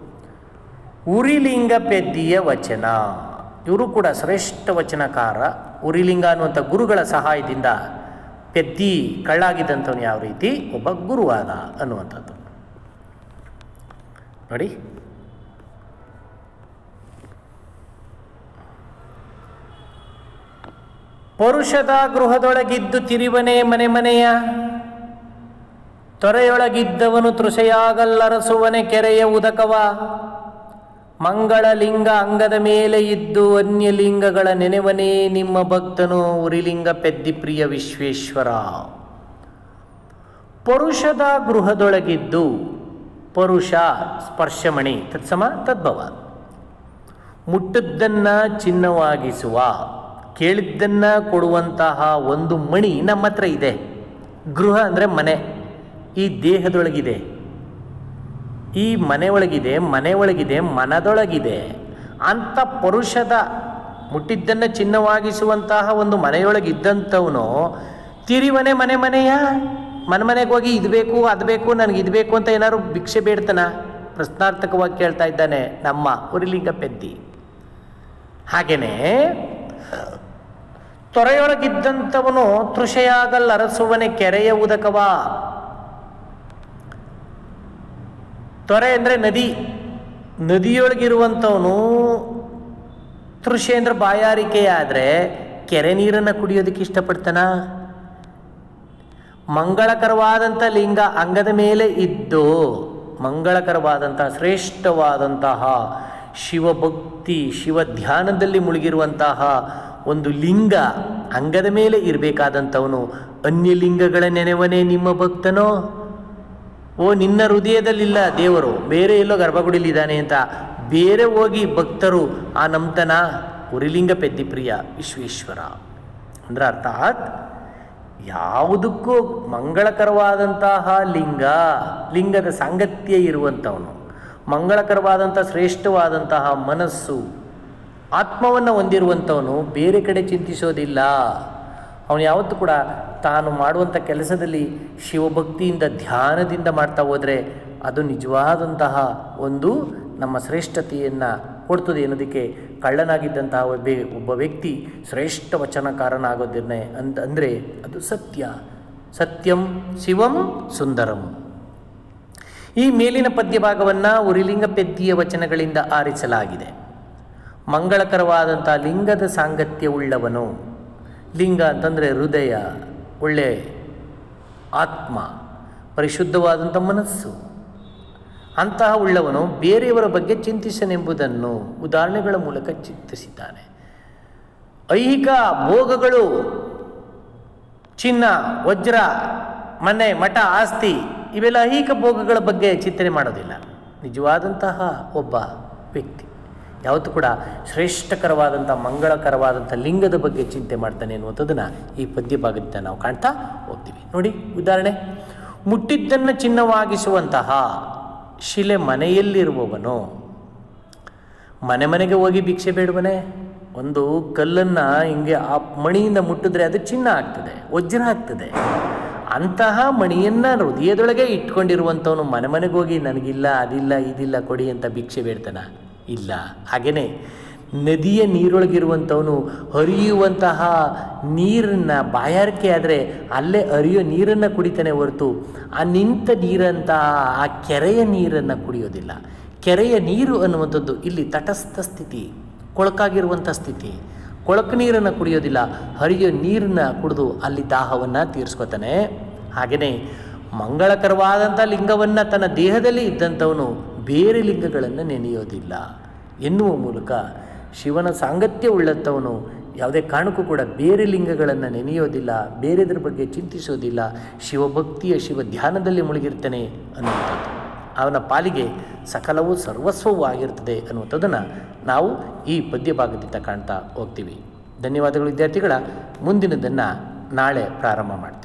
ಉರಿಲಿಂಗ ಪೆದ್ದಿಯ ವಚನ ಇವರು ಕೂಡ ಶ್ರೇಷ್ಠ ವಚನಕಾರ ಉರಿಲಿಂಗ ಅನ್ನುವಂಥ ಗುರುಗಳ ಸಹಾಯದಿಂದ ಪೆದ್ದಿ ಕಳ್ಳಾಗಿದ್ದಂಥವನು ಯಾವ ರೀತಿ ಒಬ್ಬ ಗುರುವಾದ ಅನ್ನುವಂಥದ್ದು ನೋಡಿ ಪರುಷದ ಗೃಹದೊಳಗಿದ್ದು ತಿರಿವನೇ ಮನೆ ಮನೆಯ ತೊರೆಯೊಳಗಿದ್ದವನು ತೃಷೆಯಾಗಲ್ಲರಸುವನೆ ಕೆರೆಯ ಉದಕವ ಮಂಗಳಲಿಂಗ ಅಂಗದ ಮೇಲೆ ಇದ್ದು ಅನ್ಯಲಿಂಗಗಳ ನೆನೆವನೇ ನಿಮ್ಮ ಭಕ್ತನು ಉರಿಲಿಂಗ ಪೆದ್ದಿ ಪ್ರಿಯ ವಿಶ್ವೇಶ್ವರ ಪರುಷದ ಗೃಹದೊಳಗಿದ್ದು ಪರುಷ ಸ್ಪರ್ಶಮಣಿ ತತ್ಸಮ ತದ್ಭವ ಮುಟ್ಟದ್ದನ್ನ ಚಿನ್ನವಾಗಿಸುವ ಕೇಳಿದ್ದನ್ನ ಕೊಡುವಂತಹ ಒಂದು ಮಣಿ ನಮ್ಮ ಹತ್ರ ಇದೆ ಗೃಹ ಅಂದರೆ ಮನೆ ಈ ದೇಹದೊಳಗಿದೆ ಈ ಮನೆ ಒಳಗಿದೆ ಮನೆ ಒಳಗಿದೆ ಮನದೊಳಗಿದೆ ಅಂಥ ಪರುಷದ ಮುಟ್ಟಿದ್ದನ್ನು ಚಿನ್ನವಾಗಿಸುವಂತಹ ಒಂದು ಮನೆಯೊಳಗಿದ್ದಂಥವನು ತಿರಿವನೆ ಮನೆ ಮನೆಯ ಮನೆ ಮನೆಗೆ ಹೋಗಿ ಇದು ಬೇಕು ಅದು ಬೇಕು ನನಗೆ ಇದು ಬೇಕು ಅಂತ ಏನಾದ್ರು ಭಿಕ್ಷೆ ಬೇಡ್ತಾನ ಪ್ರಶ್ನಾರ್ಥಕವಾಗಿ ಕೇಳ್ತಾ ಇದ್ದಾನೆ ನಮ್ಮ ಉರಿಲಿಂಗ ಪೆದ್ದಿ ಹಾಗೆಯೇ ತೊರೆಯೊಳಗಿದ್ದಂಥವನು ತೃಷೆಯಾಗಲ್ಲ ಅರಸುವನೆ ಕೆರೆಯ ಉದಕವ ತೊರೆ ಅಂದರೆ ನದಿ ನದಿಯೊಳಗಿರುವಂಥವನು ತೃಷೆ ಅಂದರೆ ಬಾಯಾರಿಕೆಯಾದರೆ ಕೆರೆ ನೀರನ್ನು ಕುಡಿಯೋದಕ್ಕೆ ಇಷ್ಟಪಡ್ತಾನ ಮಂಗಳಕರವಾದಂಥ ಲಿಂಗ ಅಂಗದ ಮೇಲೆ ಇದ್ದು ಮಂಗಳಕರವಾದಂತಹ ಶ್ರೇಷ್ಠವಾದಂತಹ ಶಿವಭಕ್ತಿ ಶಿವ ಧ್ಯಾನದಲ್ಲಿ ಮುಳುಗಿರುವಂತಹ ಒಂದು ಲಿಂಗ ಅಂಗದ ಮೇಲೆ ಇರಬೇಕಾದಂಥವನು ಅನ್ಯ ಲಿಂಗಗಳ ನೆನೆವನೇ ನಿಮ್ಮ ಭಕ್ತನೋ ಓ ನಿನ್ನ ಹೃದಯದಲ್ಲಿಲ್ಲ ದೇವರು ಬೇರೆ ಎಲ್ಲೋ ಗರ್ಭಗುಡಿಲಿದ್ದಾನೆ ಅಂತ ಬೇರೆ ಹೋಗಿ ಭಕ್ತರು ಆ ನಂಬ್ತನ ಉರಿಲಿಂಗ ಪೆದ್ದಿಪ್ರಿಯ ವಿಶ್ವೇಶ್ವರ ಅಂದ್ರೆ ಅರ್ಥಾತ್ ಯಾವುದಕ್ಕೂ ಮಂಗಳಕರವಾದಂತಹ ಲಿಂಗ ಲಿಂಗದ ಸಾಂಗತ್ಯ ಇರುವಂಥವನು ಮಂಗಳಕರವಾದಂಥ ಶ್ರೇಷ್ಠವಾದಂತಹ ಮನಸ್ಸು ಆತ್ಮವನ್ನು ಹೊಂದಿರುವಂಥವನು ಬೇರೆ ಕಡೆ ಚಿಂತಿಸೋದಿಲ್ಲ ಅವನು ಯಾವತ್ತೂ ಕೂಡ ತಾನು ಮಾಡುವಂಥ ಕೆಲಸದಲ್ಲಿ ಶಿವಭಕ್ತಿಯಿಂದ ಧ್ಯಾನದಿಂದ ಮಾಡ್ತಾ ಹೋದರೆ ಅದು ನಿಜವಾದಂತಹ ಒಂದು ನಮ್ಮ ಶ್ರೇಷ್ಠತೆಯನ್ನು ಕೊಡ್ತದೆ ಅನ್ನೋದಕ್ಕೆ ಕಳ್ಳನಾಗಿದ್ದಂತಹ ಒಬ್ಬ ಒಬ್ಬ ವ್ಯಕ್ತಿ ಶ್ರೇಷ್ಠ ವಚನಕಾರನಾಗೋದನ್ನೇ ಅಂತ ಅಂದರೆ ಅದು ಸತ್ಯ ಸತ್ಯಂ ಶಿವಂ ಸುಂದರಂ ಈ ಮೇಲಿನ ಪದ್ಯಭಾಗವನ್ನು ಉರಿಲಿಂಗ ಪೆದ್ದಿಯ ವಚನಗಳಿಂದ ಆರಿಸಲಾಗಿದೆ ಮಂಗಳಕರವಾದಂಥ ಲಿಂಗದ ಸಾಂಗತ್ಯವುಳ್ಳವನು ಲಿಂಗ ಅಂತಂದರೆ ಹೃದಯ ಒಳ್ಳೆ ಆತ್ಮ ಪರಿಶುದ್ಧವಾದಂಥ ಮನಸ್ಸು ಅಂತಹ ಉಳ್ಳವನು ಬೇರೆಯವರ ಬಗ್ಗೆ ಚಿಂತಿಸನೆಂಬುದನ್ನು ಉದಾಹರಣೆಗಳ ಮೂಲಕ ಚಿಂತಿಸಿದ್ದಾನೆ ಐಹಿಕ ಭೋಗಗಳು ಚಿನ್ನ ವಜ್ರ ಮನೆ ಮಠ ಆಸ್ತಿ ಇವೆಲ್ಲ ಐಹಿಕ ಭೋಗಗಳ ಬಗ್ಗೆ ಚಿಂತನೆ ಮಾಡೋದಿಲ್ಲ ನಿಜವಾದಂತಹ ಒಬ್ಬ ವ್ಯಕ್ತಿ ಯಾವತ್ತೂ ಕೂಡ ಶ್ರೇಷ್ಠಕರವಾದಂಥ ಮಂಗಳಕರವಾದಂಥ ಲಿಂಗದ ಬಗ್ಗೆ ಚಿಂತೆ ಮಾಡ್ತಾನೆ ಅನ್ನುವಂಥದ್ದನ್ನು ಈ ಪದ್ಯ ಭಾಗದಿಂದ ನಾವು ಕಾಣ್ತಾ ಹೋಗ್ತೀವಿ ನೋಡಿ ಉದಾಹರಣೆ ಮುಟ್ಟಿದ್ದನ್ನು ಚಿನ್ನವಾಗಿಸುವಂತಹ ಶಿಲೆ ಮನೆಯಲ್ಲಿರುವವನು ಮನೆ ಮನೆಗೆ ಹೋಗಿ ಭಿಕ್ಷೆ ಬೇಡವನೇ ಒಂದು ಕಲ್ಲನ್ನು ಹಿಂಗೆ ಆ ಮಣಿಯಿಂದ ಮುಟ್ಟಿದ್ರೆ ಅದು ಚಿನ್ನ ಆಗ್ತದೆ ವಜ್ರ ಆಗ್ತದೆ ಅಂತಹ ಮಣಿಯನ್ನು ಹೃದಯದೊಳಗೆ ಇಟ್ಕೊಂಡಿರುವಂಥವನು ಮನೆ ಮನೆಗೆ ಹೋಗಿ ನನಗಿಲ್ಲ ಅದಿಲ್ಲ ಇದಿಲ್ಲ ಕೊಡಿ ಅಂತ ಭಿಕ್ಷೆ ಬೇಡ್ತಾನ ಇಲ್ಲ ಹಾಗೆಯೇ ನದಿಯ ನೀರೊಳಗಿರುವಂಥವನು ಹರಿಯುವಂತಹ ನೀರನ್ನು ಬಾಯಾರಿಕೆ ಆದರೆ ಅಲ್ಲೇ ಹರಿಯೋ ನೀರನ್ನು ಕುಡಿತಾನೆ ಹೊರತು ಆ ನಿಂತ ನೀರಂತಹ ಆ ಕೆರೆಯ ನೀರನ್ನು ಕುಡಿಯೋದಿಲ್ಲ ಕೆರೆಯ ನೀರು ಅನ್ನುವಂಥದ್ದು ಇಲ್ಲಿ ತಟಸ್ಥ ಸ್ಥಿತಿ ಕೊಳಕಾಗಿರುವಂಥ ಸ್ಥಿತಿ ಕೊಳಕು ನೀರನ್ನು ಕುಡಿಯೋದಿಲ್ಲ ಹರಿಯೋ ನೀರನ್ನ ಕುಡಿದು ಅಲ್ಲಿ ದಾಹವನ್ನು ತೀರಿಸ್ಕೊತಾನೆ ಹಾಗೆಯೇ ಮಂಗಳಕರವಾದಂಥ ಲಿಂಗವನ್ನು ತನ್ನ ದೇಹದಲ್ಲಿ ಇದ್ದಂಥವನು ಬೇರೆ ಲಿಂಗಗಳನ್ನು ನೆನೆಯೋದಿಲ್ಲ ಎನ್ನುವ ಮೂಲಕ ಶಿವನ ಸಾಂಗತ್ಯ ಉಳ್ಳಂಥವನು ಯಾವುದೇ ಕಾರಣಕ್ಕೂ ಕೂಡ ಬೇರೆ ಲಿಂಗಗಳನ್ನು ನೆನೆಯೋದಿಲ್ಲ ಬೇರೆದ್ರ ಬಗ್ಗೆ ಚಿಂತಿಸೋದಿಲ್ಲ ಶಿವಭಕ್ತಿಯ ಶಿವ ಧ್ಯಾನದಲ್ಲಿ ಮುಳುಗಿರ್ತಾನೆ ಅನ್ನುವಂಥದ್ದು ಅವನ ಪಾಲಿಗೆ ಸಕಲವೂ ಸರ್ವಸ್ವವೂ ಆಗಿರ್ತದೆ ಅನ್ನುವಂಥದ್ದನ್ನು ನಾವು ಈ ಪದ್ಯ ಭಾಗದಿಂದ ಕಾಣ್ತಾ ಹೋಗ್ತೀವಿ ಧನ್ಯವಾದಗಳು ವಿದ್ಯಾರ್ಥಿಗಳ ಮುಂದಿನದನ್ನು ನಾಳೆ ಪ್ರಾರಂಭ ಮಾಡ್ತೀವಿ